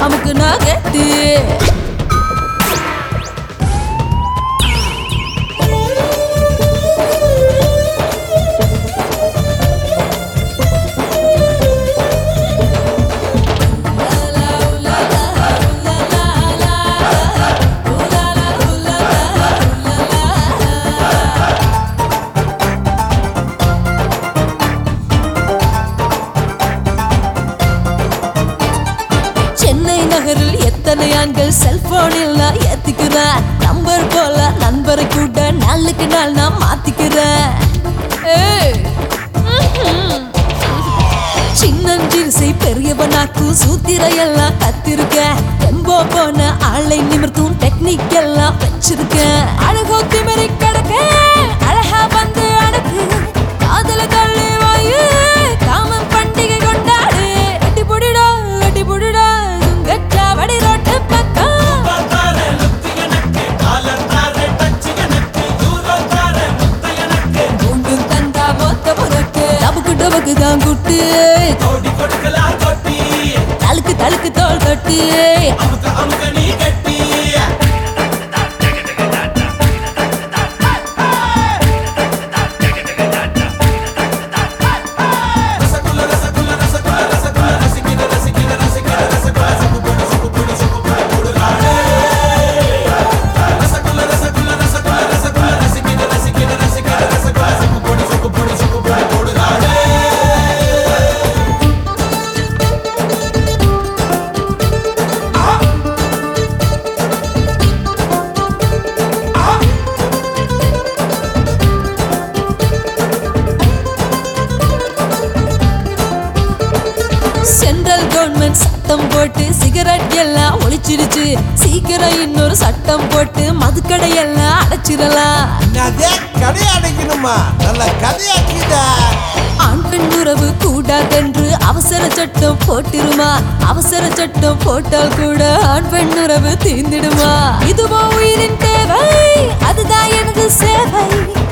அமுக்கு நான் கட்டு சென்னை நகரில் எத்தனை ஆண்கள் செல்போனில் நான் ஏத்திக்கிறேன் நம்பர் போல நண்பரை கூட நாளுக்கு நாள் நான் மாத்திக்கிறேன் ஏய், ம்ஹும். சின்னஞ்சிறுசை பெரியவனாக்கும் சூத்திர எல்லாம் கத்திருக்கேன் எம்போ போன ஆளை நிமிர்த்தும் டெக்னிக் எல்லாம் வச்சிருக்கேன் அழகோ திமிரி கிடக்க அழகா வந்து அடக்கு காதல தள்ளி வாயு காமன் பண்டிகை கொண்டாடு கட்டி புடிடா கட்டி புடிடா கச்சா வடி ரோட்டு பக்கம் உண்டும் தந்தா மொத்த புறக்கு டபுக்கு டபுக்கு தான் குட்டு தழுக்கு தழுக்கு தோல் கட்டு சென்ட்ரல் கவர்மெண்ட் சட்டம் போட்டு சிகரெட் எல்லாம் ஒழிச்சிருச்சு சீக்கிரம் இன்னொரு சட்டம் போட்டு மதுக்கடை எல்லாம் அடைச்சிடலாம் அதே கடை அடைக்கணுமா நல்ல கதையாக்கிதா ஆண் பெண் உறவு கூடாதென்று அவசர சட்டம் போட்டிருமா அவசர சட்டம் போட்டால் கூட ஆண் பெண் உறவு தீர்ந்திடுமா இதுவோ உயிரின் தேவை அதுதான் எனது சேவை